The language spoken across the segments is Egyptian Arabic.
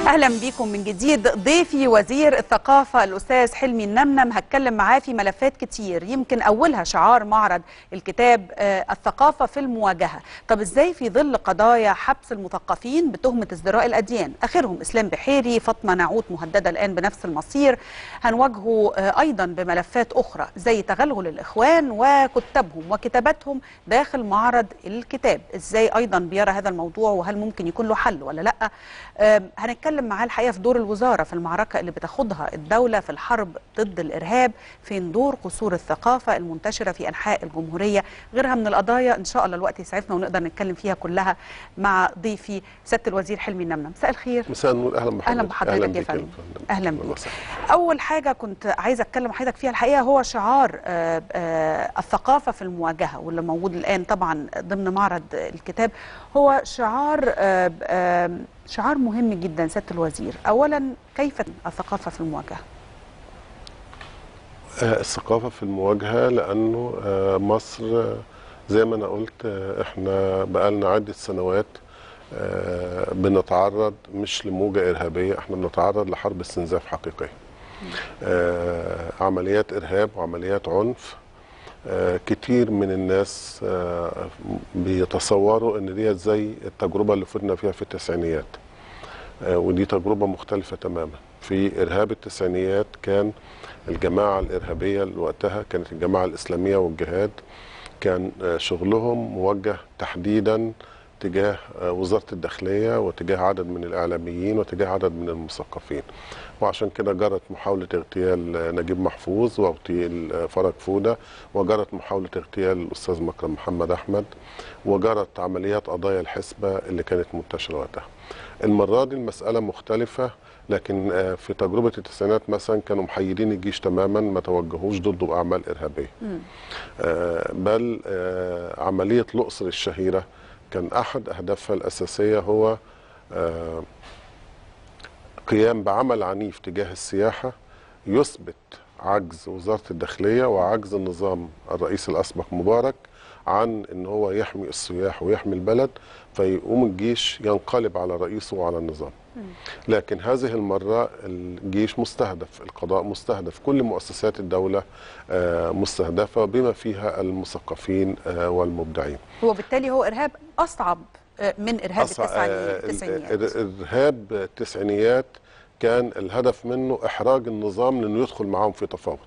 اهلا بيكم من جديد ضيفي وزير الثقافه الاستاذ حلمي النمنم هتكلم معاه في ملفات كتير يمكن اولها شعار معرض الكتاب آه، الثقافه في المواجهه طب ازاي في ظل قضايا حبس المثقفين بتهمه ازدراء الاديان اخرهم اسلام بحيري فاطمه نعوت مهدده الان بنفس المصير هنواجهه آه، ايضا بملفات اخرى زي تغلغل الاخوان وكتابهم وكتاباتهم داخل معرض الكتاب ازاي ايضا بيرى هذا الموضوع وهل ممكن يكون له حل ولا لا آم، هنتكلم معاه الحقيقه في دور الوزاره في المعركه اللي بتاخدها الدوله في الحرب ضد الارهاب فين دور قصور الثقافه المنتشره في انحاء الجمهوريه غيرها من القضايا ان شاء الله الوقت يسعفنا ونقدر نتكلم فيها كلها مع ضيفي سياده الوزير حلمي النمنم مساء الخير مساء النور اهلا بحضرتك اهلا بحضرتك يا بك فندم فندم. اهلا أهلا بيك وسهلا. اول حاجه كنت عايزه اتكلم مع حضرتك فيها الحقيقه هو شعار آه، آه، الثقافه في المواجهه واللي موجود الان طبعا ضمن معرض الكتاب هو شعار آه، آه، شعار مهم جدا سياده الوزير اولا كيف الثقافه في المواجهه آه، الثقافة في المواجهة لأنه آه، مصر آه، زي ما أنا قلت آه، إحنا بقالنا عدة سنوات آه، بنتعرض مش لموجة إرهابية إحنا بنتعرض لحرب استنزاف حقيقية آه، عمليات إرهاب وعمليات عنف آه، كتير من الناس آه، بيتصوروا ان ديت زي التجربه اللي فضنا فيها في التسعينيات آه، ودي تجربه مختلفه تماما في ارهاب التسعينيات كان الجماعه الارهابيه اللي وقتها كانت الجماعه الاسلاميه والجهاد كان آه، شغلهم موجه تحديدا تجاه آه، وزاره الداخليه وتجاه عدد من الاعلاميين وتجاه عدد من المثقفين وعشان كده جرت محاولة اغتيال آه، نجيب محفوظ واغتيال آه، فرج فودة وجرت محاولة اغتيال الأستاذ مكرم محمد أحمد وجرت عمليات قضايا الحسبة اللي كانت منتشرة وقتها المرة دي المسألة مختلفة لكن آه، في تجربة التسعينات مثلا كانوا محيدين الجيش تماما ما توجهوش ضده بأعمال إرهابية آه، بل آه، عملية الأقصر الشهيرة كان أحد أهدافها الأساسية هو آه، قيام بعمل عنيف تجاه السياحة يثبت عجز وزارة الداخلية وعجز النظام الرئيس الأسبق مبارك عن ان هو يحمي السياح ويحمي البلد فيقوم الجيش ينقلب على رئيسه وعلى النظام لكن هذه المرة الجيش مستهدف القضاء مستهدف كل مؤسسات الدولة آه، مستهدفة بما فيها المثقفين آه، والمبدعين هو بالتالي هو ارهاب اصعب آه، من ارهاب أصع- التسعيني- آه، التسعينيات ال- ارهاب التسعينيات كان الهدف منه احراج النظام لانه يدخل معاهم في تفاوض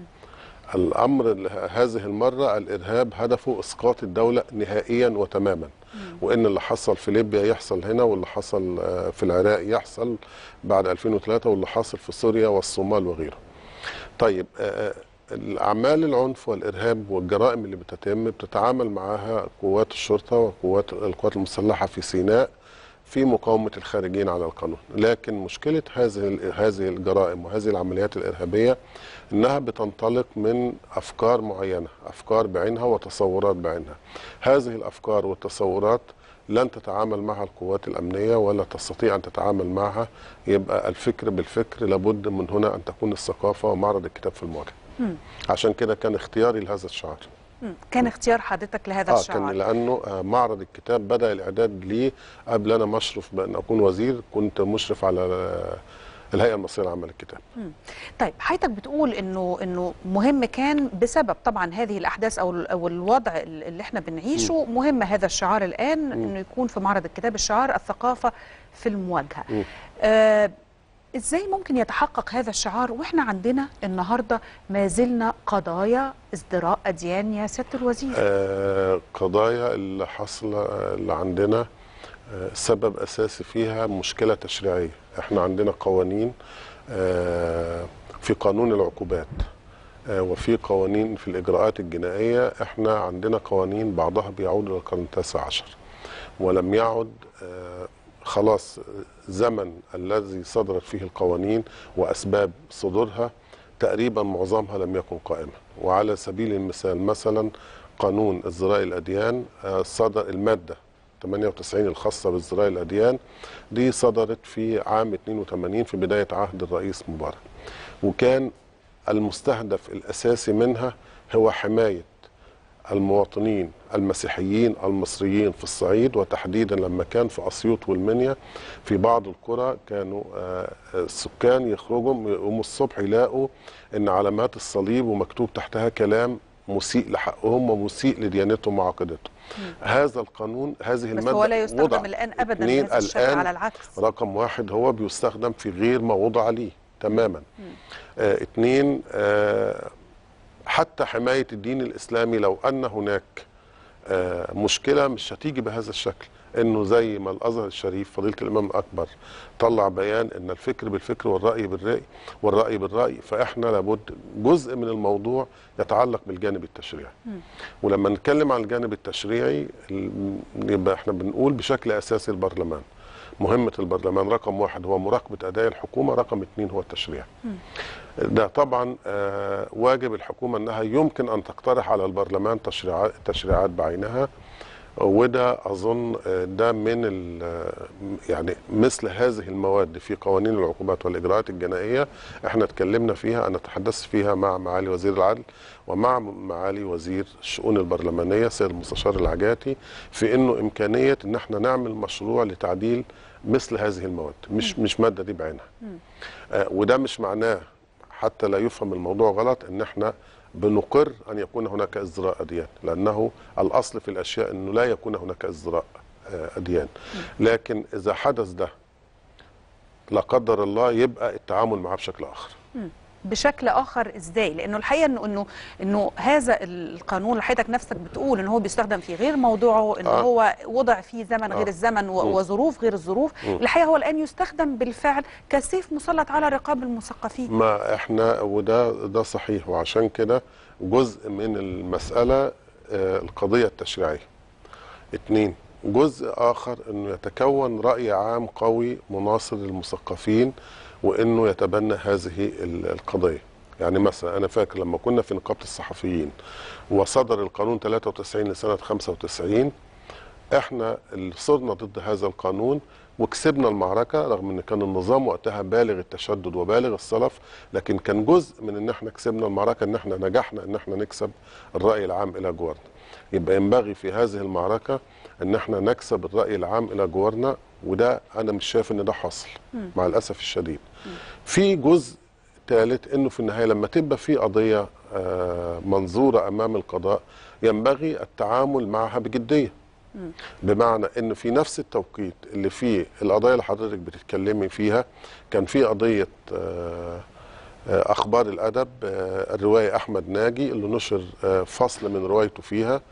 الامر ال- هذه المره الارهاب هدفه اسقاط الدوله نهائيا وتماما وان اللي حصل في ليبيا يحصل هنا واللي حصل آه، في العراق يحصل بعد 2003 واللي حاصل في سوريا والصومال وغيره طيب آه، الأعمال العنف والإرهاب والجرائم اللي بتتم بتتعامل معها قوات الشرطة وقوات القوات المسلحة في سيناء في مقاومة الخارجين على القانون لكن مشكلة هذه هذه الجرائم وهذه العمليات الإرهابية إنها بتنطلق من أفكار معينة أفكار بعينها وتصورات بعينها هذه الأفكار والتصورات لن تتعامل معها القوات الأمنية ولا تستطيع أن تتعامل معها يبقى الفكر بالفكر لابد من هنا أن تكون الثقافة ومعرض الكتاب في المواجهة عشان كده كان اختياري لهذا الشعار مم. كان اختيار حضرتك لهذا اه الشعار كان لانه آه، معرض الكتاب بدا الاعداد ليه قبل انا مشرف بان اكون وزير كنت مشرف على آه، الهيئه المصريه لعمل الكتاب طيب حضرتك بتقول انه انه مهم كان بسبب طبعا هذه الاحداث او ال- او الوضع ال- اللي احنا بنعيشه مهم هذا الشعار الان انه يكون في معرض الكتاب الشعار الثقافه في المواجهه. مم. آه ازاي ممكن يتحقق هذا الشعار واحنا عندنا النهارده ما زلنا قضايا ازدراء اديان يا سياده الوزير؟ آه، قضايا اللي حاصله آه، اللي عندنا آه، سبب اساسي فيها مشكله تشريعيه احنا عندنا قوانين آه، في قانون العقوبات آه، وفي قوانين في الاجراءات الجنائيه احنا عندنا قوانين بعضها بيعود الى القرن التاسع عشر ولم يعد آه، خلاص زمن الذي صدرت فيه القوانين واسباب صدورها تقريبا معظمها لم يكن قائما وعلى سبيل المثال مثلا قانون ازدراء الاديان آه، صدر الماده 98 الخاصه بازدراء الاديان دي صدرت في عام 82 في بدايه عهد الرئيس مبارك وكان المستهدف الاساسي منها هو حمايه المواطنين المسيحيين المصريين في الصعيد وتحديدا لما كان في اسيوط والمنيا في بعض القرى كانوا آه، السكان يخرجوا يقوموا الصبح يلاقوا ان علامات الصليب ومكتوب تحتها كلام مسيء لحقهم ومسيء لديانتهم وعقيدتهم. هذا القانون هذه بس الماده هو لا يستخدم وضع. الآن أبدا اتنين، بهذا الشكل الآن على العكس رقم واحد هو بيستخدم في غير ما وضع ليه تماما آه اتنين آه حتى حماية الدين الإسلامي لو أن هناك آه مشكلة مش هتيجي بهذا الشكل انه زي ما الازهر الشريف فضيله الامام الاكبر طلع بيان ان الفكر بالفكر والراي بالراي والراي بالراي فاحنا لابد جزء من الموضوع يتعلق بالجانب التشريعي ولما نتكلم عن الجانب التشريعي ال- يبقى احنا بنقول بشكل اساسي البرلمان مهمة البرلمان رقم واحد هو مراقبة أداء الحكومة رقم اثنين هو التشريع ده طبعا آه، واجب الحكومة أنها يمكن أن تقترح على البرلمان تشريعات, تشريعات بعينها وده أظن آه، ده من ال- آه، يعني مثل هذه المواد في قوانين العقوبات والإجراءات الجنائية احنا اتكلمنا فيها أنا تحدثت فيها مع معالي وزير العدل ومع معالي وزير الشؤون البرلمانية سيد المستشار العجاتي في انه امكانيه ان احنا نعمل مشروع لتعديل مثل هذه المواد مش مش ماده دي بعينها آه وده مش معناه حتى لا يفهم الموضوع غلط ان احنا بنقر ان يكون هناك ازدراء اديان لانه الاصل في الاشياء انه لا يكون هناك ازدراء آه، اديان لكن اذا حدث ده لا قدر الله يبقى التعامل معاه بشكل اخر بشكل اخر ازاي لانه الحقيقه انه انه انه هذا القانون اللي حضرتك نفسك بتقول ان هو بيستخدم في غير موضوعه ان آه. هو وضع في زمن آه. غير الزمن و- مم. وظروف غير الظروف مم. الحقيقه هو الان يستخدم بالفعل كسيف مسلط على رقاب المثقفين ما احنا وده ده صحيح وعشان كده جزء من المسألة آه، القضية التشريعية اتنين جزء آخر أنه يتكون رأي عام قوي مناصر للمثقفين وأنه يتبنى هذه ال- القضية يعني مثلا أنا فاكر لما كنا في نقابة الصحفيين وصدر القانون 93 لسنة 95 احنا اللي صرنا ضد هذا القانون وكسبنا المعركه رغم ان كان النظام وقتها بالغ التشدد وبالغ الصلف لكن كان جزء من ان احنا كسبنا المعركه ان احنا نجحنا ان احنا نكسب الراي العام الى جوارنا يبقى ينبغي في هذه المعركه ان احنا نكسب الراي العام الى جوارنا وده انا مش شايف ان ده حاصل مع الاسف الشديد في جزء ثالث انه في النهايه لما تبقى في قضيه آه، منظوره امام القضاء ينبغي التعامل معها بجديه بمعنى ان في نفس التوقيت اللي فيه القضايا اللي حضرتك بتتكلمي فيها كان في قضيه آه، آه، اخبار الادب آه، الروايه احمد ناجي اللي نشر آه، فصل من روايته فيها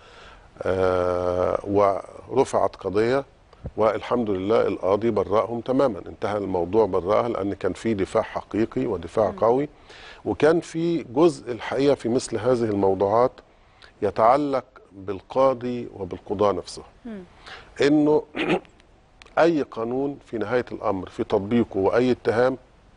آه، ورفعت قضيه والحمد لله القاضي برأهم تماما انتهى الموضوع برأها لان كان في دفاع حقيقي ودفاع قوي وكان في جزء الحقيقه في مثل هذه الموضوعات يتعلق بالقاضي وبالقضاة نفسه انه اي قانون في نهاية الامر في تطبيقه واي اتهام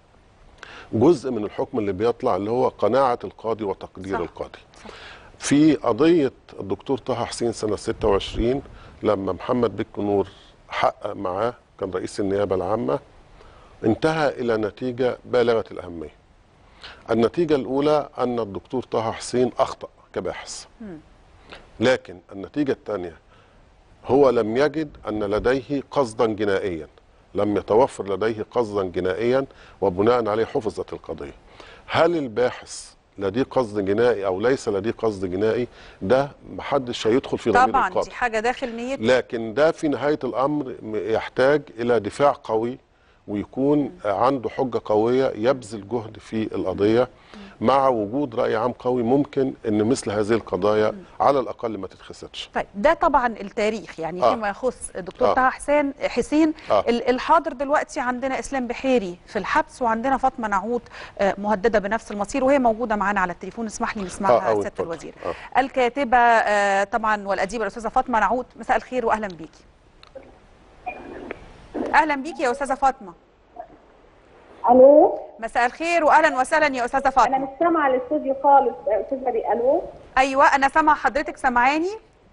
جزء من الحكم اللي بيطلع اللي هو قناعة القاضي وتقدير صح. القاضي صح. في قضية الدكتور طه حسين سنة 26 لما محمد بك نور حقق معاه كان رئيس النيابة العامة انتهى إلى نتيجة بالغة الأهمية النتيجة الأولى أن الدكتور طه حسين أخطأ كباحث لكن النتيجة الثانية هو لم يجد أن لديه قصدا جنائيا لم يتوفر لديه قصدا جنائيا وبناء عليه حفظت القضية هل الباحث لديه قصد جنائي أو ليس لديه قصد جنائي ده محدش هيدخل في ضمير طبعا القاضي دي حاجه داخل نيته لكن ده في نهاية الأمر م- يحتاج إلى دفاع قوي ويكون عنده حجة قوية يبذل جهد في القضية مع وجود رأي عام قوي ممكن أن مثل هذه القضايا على الأقل ما تتخسرش طيب ده طبعا التاريخ يعني آه. فيما يخص الدكتور آه. طه حسين حسين آه. ال- الحاضر دلوقتي عندنا اسلام بحيري في الحبس وعندنا فاطمه نعوت آه، مهدده بنفس المصير وهي موجوده معانا على التليفون اسمح لي آه، نسمعها أوي، سياده اتفضل. الوزير آه. الكاتبه آه، طبعا والاديبه الاستاذه فاطمه نعوت مساء الخير واهلا بيكي اهلا بيكي يا استاذه فاطمه الو مساء الخير واهلا وسهلا يا استاذه انا فاطمه مش سامعه الاستوديو خالص استاذه ري الو ايوه انا سامعه حضرتك سامعاني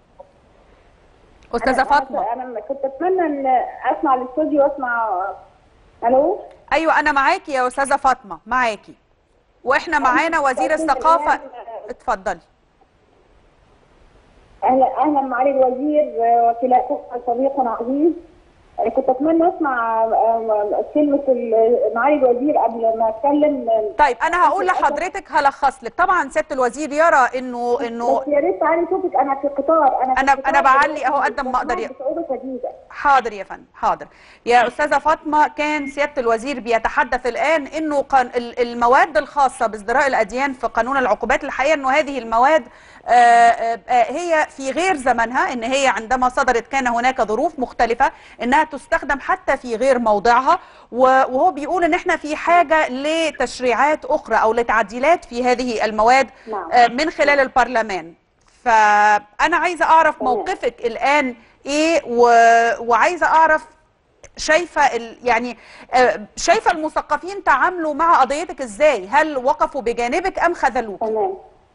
استاذه أنا- فاطمه انا أنا كنت اتمنى ان اسمع الاستوديو واسمع الو ايوه انا معاكي يا استاذه فاطمه معاكي واحنا معانا وزير أستاذ الثقافه إيمان، اتفضلي اهلا اهلا معالي الوزير آه، وكلاكم صديق عزيز آه، كنت اتمنى اسمع آه، كلمه ال- معالي الوزير قبل ما اتكلم آه، طيب انا هقول لحضرتك هلخص لك طبعا سياده الوزير يرى انه انه بس يا ريت تعالي صوتك انا في قطار انا في أنا- قطار أنا بعلي أهو قد ما أقدر بسمعك يا- بصعوبه شديده حاضر يا فندم حاضر يا استاذه فاطمه كان سياده الوزير بيتحدث الان انه قان ال- المواد الخاصه بازدراء الاديان في قانون العقوبات الحقيقه انه هذه المواد آه، آه، آه، هي في غير زمنها ان هي عندما صدرت كان هناك ظروف مختلفه انها تستخدم حتى في غير موضعها و- وهو بيقول ان احنا في حاجه لتشريعات اخرى او لتعديلات في هذه المواد نعم. آه، من خلال البرلمان فانا عايزه اعرف تمام. موقفك الان ايه و... وعايزه اعرف شايفه ال... يعني آه، شايفه المثقفين تعاملوا مع قضيتك ازاي هل وقفوا بجانبك ام خذلوك تمام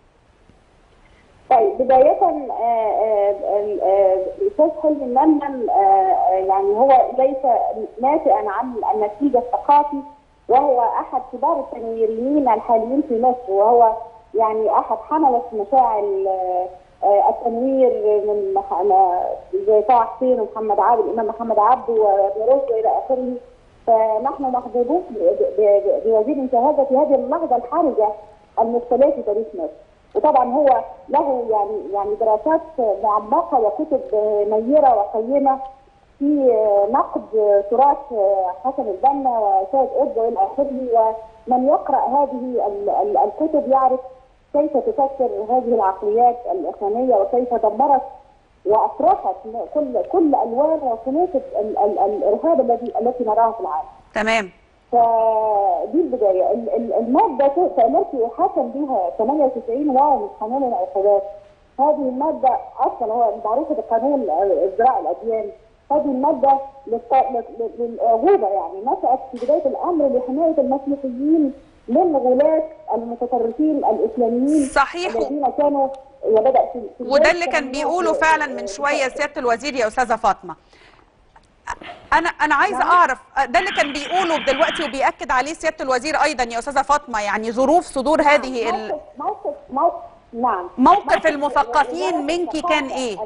طيب بداية آه، آه، ال- آه، الأستاذ حلمي المنم آه، آه، يعني هو ليس ناتئا عن النتيجة الثقافي وهو أحد كبار التنويريين الحاليين في مصر وهو يعني أحد حملة مشاعل آه، آه، التنوير من مح- ما- زي طه حسين ومحمد عبد الإمام محمد عبده وابن رشد وإلى آخره فنحن محظوظون ب- ب- بوزير انتهاجه في هذه اللحظة الحرجة المبتلاه في تاريخ مصر. وطبعا هو له يعني يعني دراسات معمقه وكتب نيره وقيمه في نقد تراث حسن البنا وسيد قطب والى اخره ومن يقرا هذه ال- ال- الكتب يعرف كيف تفكر هذه العقليات الاخوانيه وكيف دمرت وافرخت كل كل الوان وصنوف ال- ال- الارهاب الذي التي نراها في العالم. تمام فدي البدايه ال- ال- الماده التي يحاكم بها 98 واو من قانون العقوبات هذه الماده اصلا هو معروفه بقانون ازدراء الاديان هذه الماده للط- لل- للعقوبه يعني نشات في بدايه الامر لحمايه المسيحيين من غلاة المتطرفين الاسلاميين صحيح. الذين كانوا وبدا في في وده بداية اللي كان الثمانينات بيقوله فعلا من شويه سياده الوزير يا استاذه فاطمه انا انا عايزه نعم. اعرف ده اللي كان بيقوله دلوقتي وبياكد عليه سياده الوزير ايضا يا استاذه فاطمه يعني ظروف صدور هذه ال... موقف موقف موقف نعم موقف المثقفين منك كان ايه؟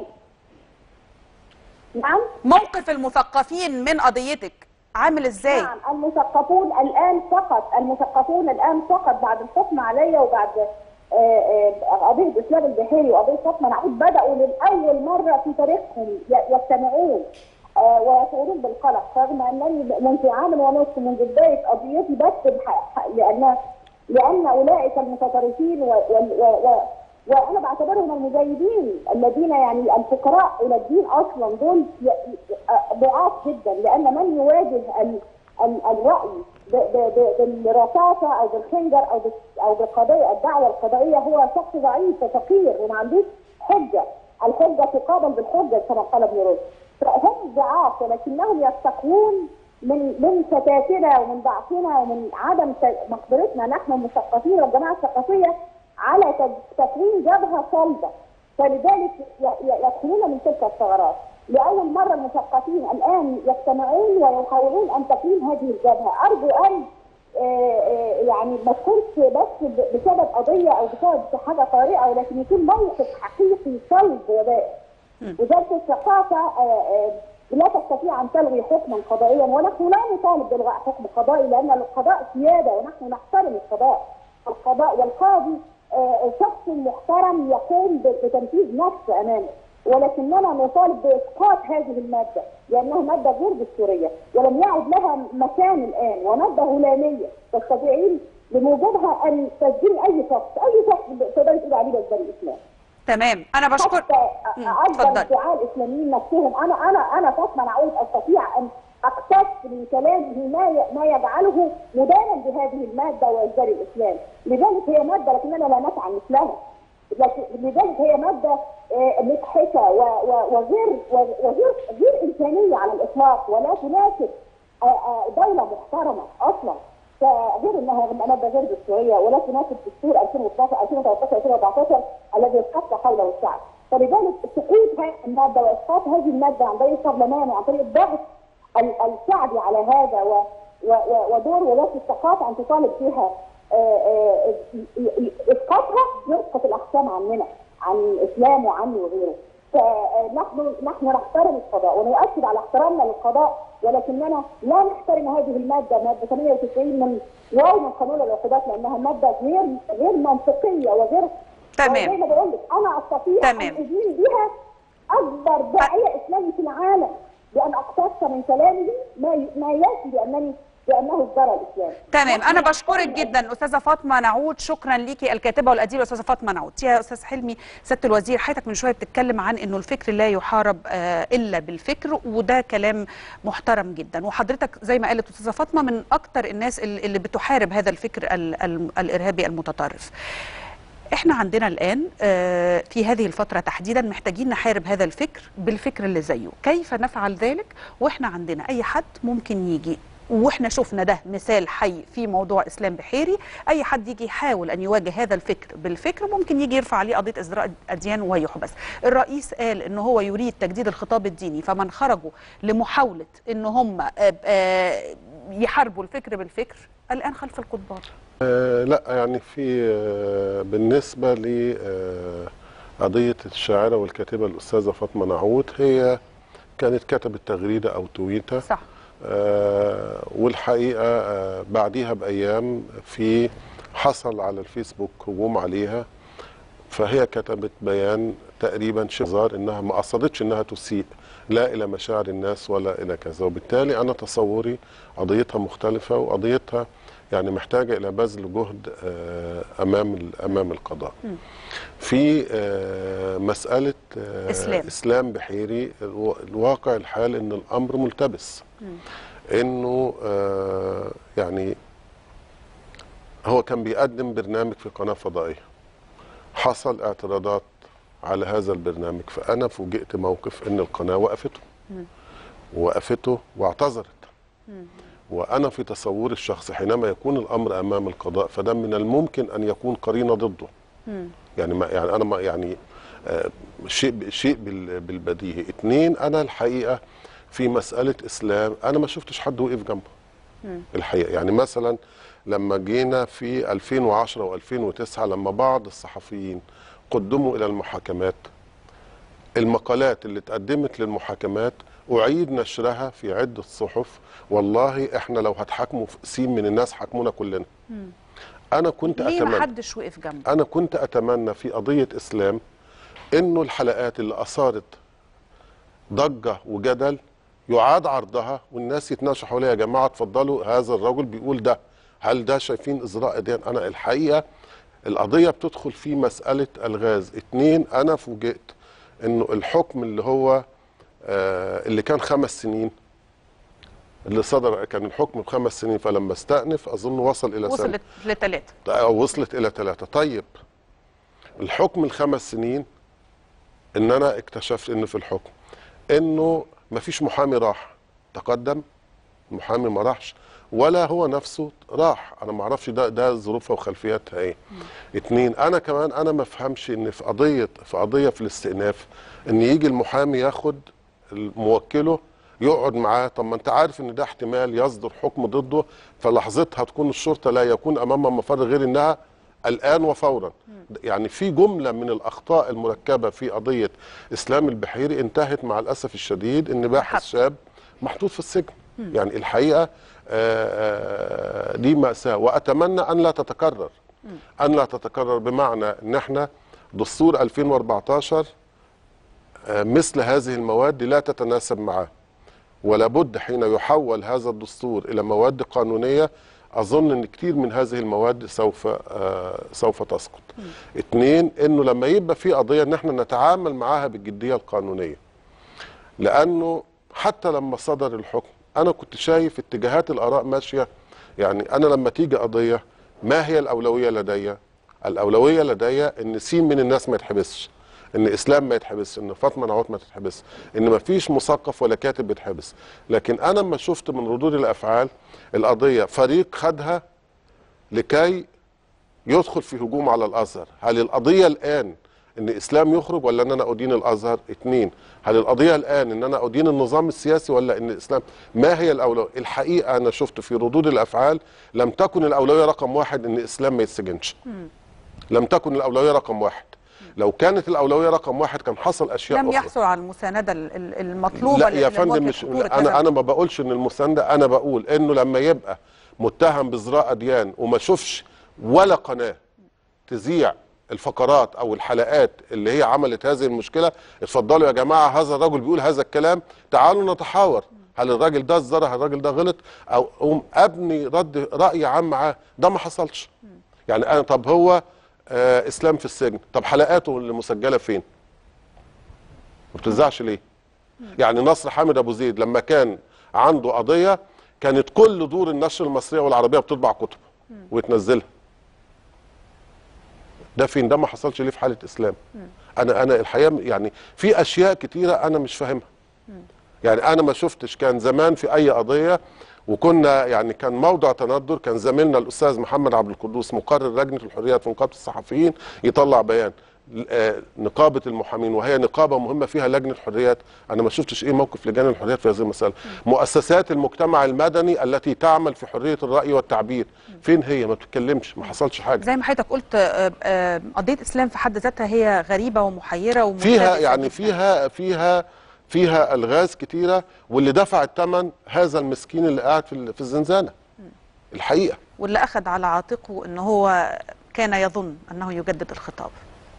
نعم موقف المثقفين من قضيتك عامل ازاي نعم المثقفون الان فقط المثقفون الان فقط بعد الحكم عليا وبعد آه، آه، قضيه اسلام البحيري وقضيه فاطمه نعود بداوا لاول مره في تاريخهم ي- يجتمعون آه، ويشعرون بالقلق رغم انني منذ عام ونصف منذ بدايه قضيتي بكتب ح- ح- لان لان اولئك المتطرفين و و و و وانا بعتبرهم المزايدين الذين يعني الفقراء الى الدين اصلا دول ي- ي- ضعاف جدا لان من يواجه ال ال الراي ب- ب- ب- بالرصاصه او بالخنجر او بال- او بالقضيه الدعوه القضائيه هو شخص ضعيف وفقير وما عندوش حجه الحجه تقابل بالحجه كما قال ابن رشد فهم ضعاف ولكنهم يستقوون من من فتاتنا ومن ضعفنا ومن عدم ت- مقدرتنا نحن المثقفين والجماعه الثقافيه على تج- تكوين جبهه صلبه فلذلك ي- ي- يدخلون من تلك الثغرات لاول مره المثقفين الان يجتمعون ويحاولون ان تكوين هذه الجبهه ارجو ان آه، آه، يعني ما تكونش بس ب- بسبب قضيه او بسبب حاجه طارئه ولكن يكون موقف حقيقي صلب وبائع وزاره الثقافه آه، آه، لا تستطيع ان تلغي حكما قضائيا ونحن لا نطالب بالغاء حكم قضائي لان القضاء سياده ونحن نحترم القضاء القضاء والقاضي آه، شخص محترم يقوم ب- بتنفيذ نص امامه ولكننا نطالب باسقاط هذه الماده لانها ماده غير دستوريه ولم يعد لها مكان الان وماده هلاميه تستطيعين بموجبها ان تسجلي اي شخص اي شخص تقدري تقولي عليه ده الاسلام تمام انا بشكر حتى مم، ايضا اتفضل ادعاء الاسلاميين نفسهم انا انا انا فاطمه نعود استطيع ان اقتص من كلامه ما ي- ما يجعله مدانا بهذه الماده وازدار الاسلام، لذلك هي ماده لكننا لا نفعل مثلها. لكن لذلك هي ماده آه، مضحكه و- و- وغير و- وغير غير انسانيه على الاطلاق ولا تناسب آه، آه، دوله محترمه اصلا. فغير انها ماده غير دستوريه ولا تناسب دستور 2012 2013 2014 الذي يتخطى قوله الشعب فلذلك سقوط هذه الماده واسقاط هذه الماده عن طريق البرلمان وعن طريق الضغط ال- الشعبي على هذا و و و ودور وزاره الثقافه ان تطالب فيها آه، آه، ي- ي- اسقاطها يسقط الاحكام عننا عن الاسلام وعني وغيره فنحن نحن نحترم القضاء ونؤكد على احترامنا للقضاء ولكننا لا نحترم هذه الماده ماده 98 من واو من قانون العقوبات لانها ماده غير غير منطقيه وغير تمام. زي ما بقول لك انا استطيع تمام. ان ادين بها اكبر داعيه اسلامي في العالم بان اقتص من كلامه ما ي- ما ياتي بانني بانه ازدرى الاسلام تمام انا نحن بشكرك نحترم جدا استاذه فاطمه نعود شكرا ليكي الكاتبه والاديبه استاذه فاطمه نعود يا استاذ حلمي سياده الوزير حضرتك من شويه بتتكلم عن انه الفكر لا يحارب آه، الا بالفكر وده كلام محترم جدا وحضرتك زي ما قالت استاذه فاطمه من اكتر الناس اللي اللي بتحارب هذا الفكر ال- ال- الارهابي المتطرف احنا عندنا الان آه، في هذه الفتره تحديدا محتاجين نحارب هذا الفكر بالفكر اللي زيه كيف نفعل ذلك واحنا عندنا اي حد ممكن يجي واحنا شفنا ده مثال حي في موضوع اسلام بحيري اي حد يجي يحاول ان يواجه هذا الفكر بالفكر ممكن يجي يرفع عليه قضيه ازدراء اديان ويحبس الرئيس قال ان هو يريد تجديد الخطاب الديني فمن خرجوا لمحاوله ان هم آه، آه، يحاربوا الفكر بالفكر الان خلف القضبان آه، لا يعني في آه، بالنسبة لقضية الشاعرة والكاتبة الأستاذة فاطمة نعود هي كانت كتبت تغريدة أو تويتة صح آه، والحقيقة آه، بعديها بأيام في حصل على الفيسبوك هجوم عليها فهي كتبت بيان تقريبا شظار انها ما قصدتش انها تسيء لا الى مشاعر الناس ولا الى كذا وبالتالي انا تصوري قضيتها مختلفه وقضيتها يعني محتاجه الى بذل جهد آه، امام ال- امام القضاء. في آه، مساله آه، إسلام. اسلام بحيري الو- الواقع الحال ان الامر ملتبس. انه آه، يعني هو كان بيقدم برنامج في قناه فضائيه. حصل اعتراضات على هذا البرنامج فانا فوجئت موقف ان القناه وقفته وقفته واعتذرت وانا في تصوري الشخصي حينما يكون الامر امام القضاء فده من الممكن ان يكون قرينه ضده يعني ما يعني انا ما يعني آه، شيء شيء بال- بالبديهي اثنين انا الحقيقه في مساله اسلام انا ما شفتش حد وقف جنبه الحقيقه يعني مثلا لما جينا في 2010 و2009 لما بعض الصحفيين قدموا الى المحاكمات المقالات اللي اتقدمت للمحاكمات اعيد نشرها في عده صحف والله احنا لو هتحاكموا في سين من الناس حاكمونا كلنا انا كنت ليه اتمنى ما حدش وقف جنبه انا كنت اتمنى في قضيه اسلام انه الحلقات اللي اثارت ضجه وجدل يعاد عرضها والناس يتناقشوا حواليها يا جماعه اتفضلوا هذا الرجل بيقول ده هل ده شايفين ازراء دين انا الحقيقه القضيه بتدخل في مساله الغاز اتنين انا فوجئت انه الحكم اللي هو آه اللي كان خمس سنين اللي صدر كان الحكم بخمس سنين فلما استأنف اظن وصل الى سنه وصلت لثلاثه أو وصلت إلى ثلاثة طيب الحكم الخمس سنين إن أنا اكتشفت إن في الحكم إنه مفيش محامي راح تقدم المحامي ما راحش ولا هو نفسه راح انا ما اعرفش ده ده ظروفها وخلفياتها ايه اتنين انا كمان انا ما افهمش ان في قضيه في قضيه في الاستئناف ان يجي المحامي ياخد موكله يقعد معاه طب ما انت عارف ان ده احتمال يصدر حكم ضده فلحظتها تكون الشرطه لا يكون امامها مفر غير انها الان وفورا يعني في جمله من الاخطاء المركبه في قضيه اسلام البحيري انتهت مع الاسف الشديد ان باحث حبس. شاب محطوط في السجن يعني الحقيقه آه، آه، دي ماساه واتمنى ان لا تتكرر ان لا تتكرر بمعنى ان احنا دستور 2014 آه، مثل هذه المواد لا تتناسب معاه ولا بد حين يحول هذا الدستور الى مواد قانونيه اظن ان كتير من هذه المواد سوف آه سوف تسقط. اثنين انه لما يبقى في قضيه ان احنا نتعامل معاها بالجديه القانونيه. لانه حتى لما صدر الحكم انا كنت شايف اتجاهات الاراء ماشيه يعني انا لما تيجي قضيه ما هي الاولويه لدي؟ الاولويه لدي ان سين من الناس ما يتحبسش. ان اسلام ما يتحبس ان فاطمه نعوت ما تتحبس ان ما فيش مثقف ولا كاتب بيتحبس لكن انا لما شفت من ردود الافعال القضيه فريق خدها لكي يدخل في هجوم على الازهر هل القضيه الان ان اسلام يخرج ولا ان انا ادين الازهر اتنين هل القضيه الان ان انا ادين النظام السياسي ولا ان الاسلام ما هي الاولويه الحقيقه انا شفت في ردود الافعال لم تكن الاولويه رقم واحد ان اسلام ما يتسجنش لم تكن الاولويه رقم واحد لو كانت الاولويه رقم واحد كان حصل اشياء لم أخرى. يحصل على المسانده ال- ال- المطلوبه لا ل- يا فندم لمواجهة مش خطورة هذا انا انا ما بقولش ان المسانده انا بقول انه لما يبقى متهم بازراء اديان وما شوفش ولا قناه تذيع الفقرات او الحلقات اللي هي عملت هذه المشكله اتفضلوا يا جماعه هذا الرجل بيقول هذا الكلام تعالوا نتحاور هل الراجل ده ازدرى هل الراجل ده غلط او أقوم ابني رد راي عام معاه ده ما حصلش يعني انا طب هو آه اسلام في السجن طب حلقاته اللي مسجله فين ما بتذاعش ليه يعني نصر حامد ابو زيد لما كان عنده قضيه كانت كل دور النشر المصريه والعربيه بتطبع كتب وتنزلها ده فين ده ما حصلش ليه في حاله اسلام انا انا الحقيقه يعني في اشياء كتيره انا مش فاهمها يعني انا ما شفتش كان زمان في اي قضيه وكنا يعني كان موضع تندر كان زميلنا الاستاذ محمد عبد القدوس مقرر لجنه الحريات في نقابه الصحفيين يطلع بيان آه، نقابه المحامين وهي نقابه مهمه فيها لجنه الحريات انا ما شفتش ايه موقف لجان الحريات في هذه المساله مؤسسات المجتمع المدني التي تعمل في حريه الراي والتعبير فين هي ما بتتكلمش ما حصلش حاجه زي ما حضرتك قلت آه، آه، قضيه اسلام في حد ذاتها هي غريبه ومحيره فيها وملتبسة يعني جداً. فيها فيها فيها الغاز كتيره واللي دفع الثمن هذا المسكين اللي قاعد في ال- في الزنزانه الحقيقه واللي اخذ على عاتقه ان هو كان يظن انه يجدد الخطاب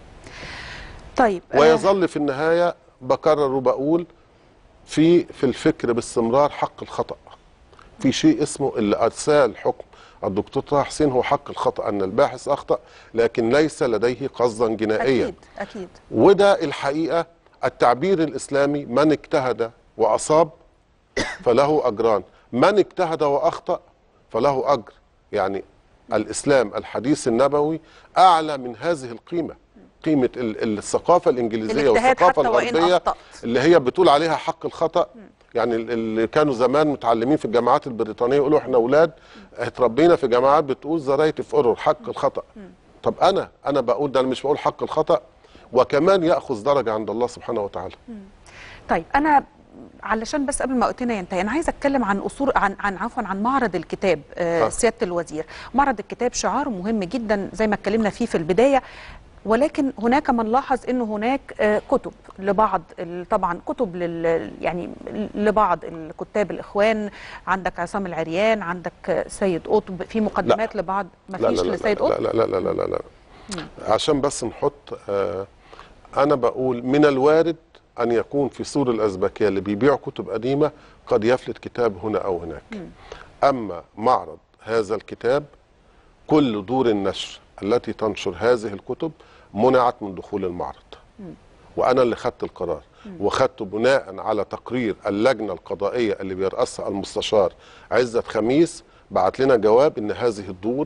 طيب آه، ويظل في النهايه بكرر وبقول في في الفكر باستمرار حق الخطا في شيء اسمه اللي ارسال حكم الدكتور طه حسين هو حق الخطا ان الباحث اخطا لكن ليس لديه قصدا جنائيا اكيد اكيد وده الحقيقه التعبير الاسلامي من اجتهد واصاب فله اجران من اجتهد واخطا فله اجر يعني الاسلام الحديث النبوي اعلى من هذه القيمه قيمه ال- الثقافه الانجليزيه الاجتهاد والثقافه حتى وإن الغربيه أخطأت. اللي هي بتقول عليها حق الخطا يعني ال- اللي كانوا زمان متعلمين في الجامعات البريطانيه يقولوا احنا اولاد اتربينا في جامعات بتقول ذا رايت اوف ايرور حق الخطا طب انا انا بقول ده انا مش بقول حق الخطا وكمان ياخذ درجه عند الله سبحانه وتعالى طيب انا علشان بس قبل ما وقتنا ينتهي انا عايزه اتكلم عن اصول عن عن عفوا عن معرض الكتاب آه آه. سياده الوزير معرض الكتاب شعار مهم جدا زي ما اتكلمنا فيه في البدايه ولكن هناك من لاحظ انه هناك آه كتب لبعض ال- طبعا كتب لل يعني لبعض الكتاب الاخوان عندك عصام العريان عندك آه، سيد قطب في مقدمات لبعض ما لا فيش لا لا لسيد لا قطب لا لا لا لا لا, لا. عشان بس نحط آه انا بقول من الوارد ان يكون في سور الازبكيه اللي بيبيعوا كتب قديمه قد يفلت كتاب هنا او هناك اما معرض هذا الكتاب كل دور النشر التي تنشر هذه الكتب منعت من دخول المعرض وانا اللي خدت القرار وخدته بناء على تقرير اللجنه القضائيه اللي بيرأسها المستشار عزت خميس بعت لنا جواب ان هذه الدور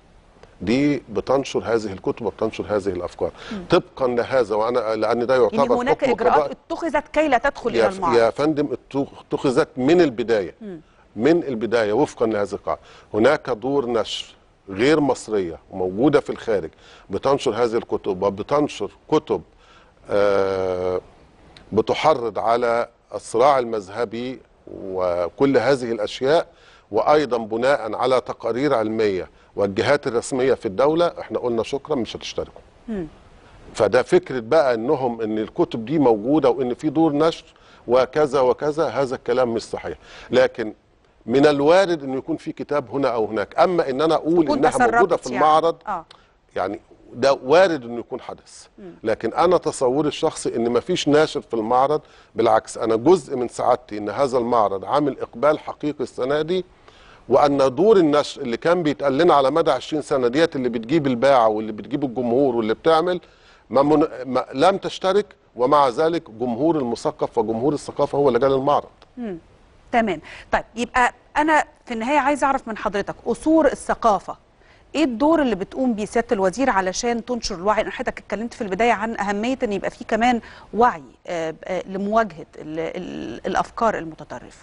دي بتنشر هذه الكتب وبتنشر هذه الافكار طبقا لهذا وانا لان ده يعني يعتبر هناك حكم اجراءات قضائي اتخذت كي لا تدخل الى يا, المعرض يا فندم اتخ- اتخذت من البدايه من البدايه وفقا لهذه القاعده هناك دور نشر غير مصريه وموجوده في الخارج بتنشر هذه الكتب وبتنشر كتب آه بتحرض على الصراع المذهبي وكل هذه الاشياء وايضا بناء على تقارير علميه والجهات الرسميه في الدوله احنا قلنا شكرا مش هتشتركوا فده فكره بقى انهم ان الكتب دي موجوده وان في دور نشر وكذا وكذا هذا الكلام مش صحيح لكن من الوارد انه يكون في كتاب هنا او هناك اما ان انا اقول تكون انها موجوده تسربت في يعني. المعرض اه يعني ده وارد انه يكون حدث لكن انا تصوري الشخصي ان مفيش ناشر في المعرض بالعكس انا جزء من سعادتي ان هذا المعرض عامل اقبال حقيقي السنه دي وان دور النشر اللي كان بيتقال لنا على مدى 20 سنه ديت اللي بتجيب الباعه واللي بتجيب الجمهور واللي بتعمل ما من ما لم تشترك ومع ذلك جمهور المثقف وجمهور الثقافه هو اللي جال المعرض تمام طيب يبقى انا في النهايه عايز اعرف من حضرتك اصول الثقافه ايه الدور اللي بتقوم بيه سياده الوزير علشان تنشر الوعي انا حضرتك اتكلمت في البدايه عن اهميه ان يبقى في كمان وعي آه، آه، لمواجهه ال ال الافكار المتطرفه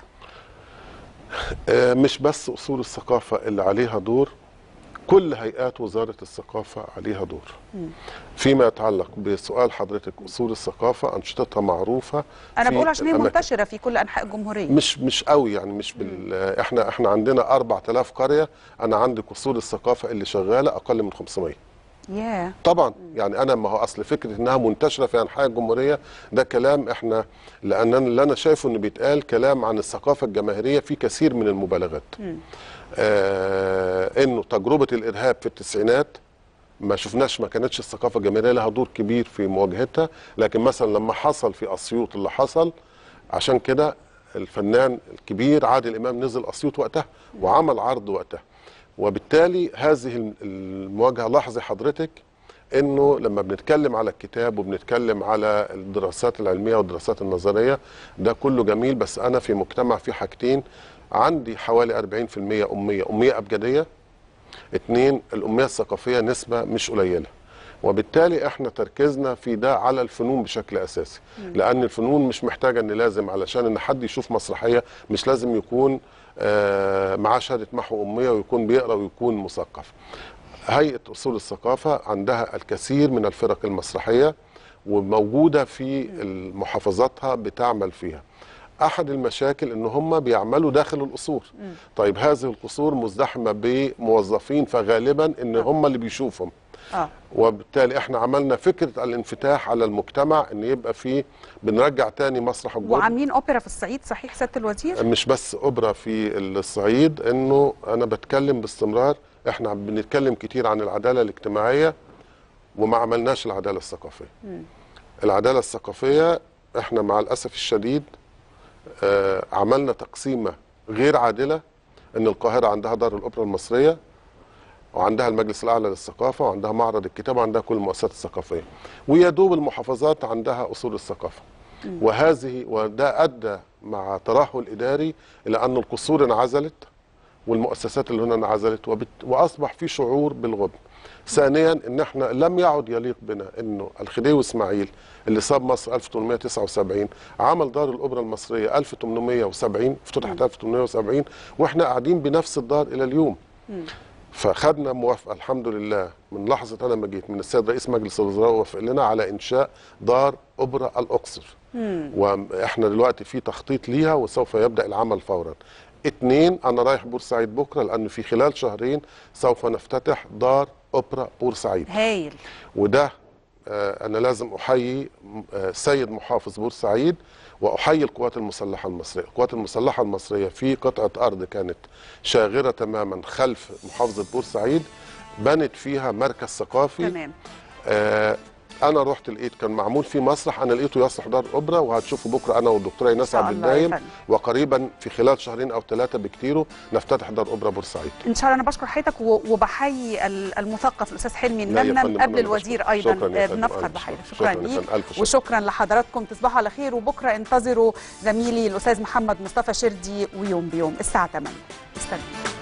آه، مش بس اصول الثقافه اللي عليها دور كل هيئات وزاره الثقافه عليها دور فيما يتعلق بسؤال حضرتك اصول الثقافه انشطتها معروفه انا في بقول عشان هي الأماكن. منتشره في كل انحاء الجمهوريه مش مش قوي يعني مش بال احنا احنا عندنا 4000 قريه انا عندي اصول الثقافه اللي شغاله اقل من 500 ياه طبعا يعني انا ما هو اصل فكره انها منتشره في انحاء الجمهوريه ده كلام احنا لان أنا- اللي انا شايفه انه بيتقال كلام عن الثقافه الجماهيريه في كثير من المبالغات آه انه تجربه الارهاب في التسعينات ما شفناش ما كانتش الثقافه الجماهيريه لها دور كبير في مواجهتها لكن مثلا لما حصل في اسيوط اللي حصل عشان كده الفنان الكبير عادل امام نزل اسيوط وقتها وعمل عرض وقتها وبالتالي هذه المواجهه لاحظي حضرتك انه لما بنتكلم على الكتاب وبنتكلم على الدراسات العلميه والدراسات النظريه ده كله جميل بس انا في مجتمع فيه حاجتين عندي حوالي 40% اميه اميه ابجديه اتنين الأمية الثقافية نسبة مش قليلة وبالتالي احنا تركيزنا في ده على الفنون بشكل اساسي لان الفنون مش محتاجه ان لازم علشان ان حد يشوف مسرحيه مش لازم يكون آه معاه شهاده محو اميه ويكون بيقرا ويكون مثقف هيئه اصول الثقافه عندها الكثير من الفرق المسرحيه وموجوده في محافظاتها بتعمل فيها احد المشاكل ان هم بيعملوا داخل القصور طيب هذه القصور مزدحمه بموظفين فغالبا ان هم اللي بيشوفهم اه وبالتالي احنا عملنا فكره الانفتاح على المجتمع ان يبقى فيه بنرجع تاني مسرح الجرد وعاملين اوبرا في الصعيد صحيح سياده الوزير مش بس اوبرا في الصعيد انه انا بتكلم باستمرار احنا بنتكلم كتير عن العداله الاجتماعيه وما عملناش العداله الثقافيه العداله الثقافيه احنا مع الاسف الشديد آه عملنا تقسيمه غير عادله ان القاهره عندها دار الاوبرا المصريه وعندها المجلس الاعلى للثقافه وعندها معرض الكتاب وعندها كل المؤسسات الثقافيه ويا دوب المحافظات عندها اصول الثقافه وهذه وده ادى مع ترهل اداري الى ان القصور انعزلت والمؤسسات اللي هنا انعزلت وبت... واصبح في شعور بالغبن. ثانيا ان احنا لم يعد يليق بنا انه الخديوي اسماعيل اللي صاب مصر 1879 عمل دار الاوبرا المصريه 1870 افتتحت 1870 واحنا قاعدين بنفس الدار الى اليوم. فخدنا موافقه الحمد لله من لحظه انا ما جيت من السيد رئيس مجلس الوزراء وافق لنا على انشاء دار اوبرا الاقصر واحنا دلوقتي في تخطيط ليها وسوف يبدا العمل فورا اتنين انا رايح بورسعيد بكره لان في خلال شهرين سوف نفتتح دار اوبرا بورسعيد هايل وده آه انا لازم احيي آه سيد محافظ بورسعيد واحيي القوات المسلحه المصريه، القوات المسلحه المصريه في قطعه ارض كانت شاغره تماما خلف محافظه بورسعيد بنت فيها مركز ثقافي تمام آه انا رحت لقيت كان معمول فيه مسرح انا لقيته يصلح دار اوبرا وهتشوفوا بكره انا والدكتوره ايناس إن شاء عبد الله يا الدايم فندم. وقريبا في خلال شهرين او ثلاثه بكتيره نفتتح دار اوبرا بورسعيد ان شاء الله انا بشكر حضرتك و- وبحيي ال- المثقف الاستاذ حلمي لا يا النمنم فندم، قبل أنا الوزير بشكر. ايضا شكراً يا آه، فندم، بنفخر ألف بحضرتك شكر. شكرا شكراً يا ليك فندم، ألف شكر. وشكرا لحضراتكم تصبحوا على خير وبكره انتظروا زميلي الاستاذ محمد مصطفى شردي ويوم بيوم الساعه 8 استنوا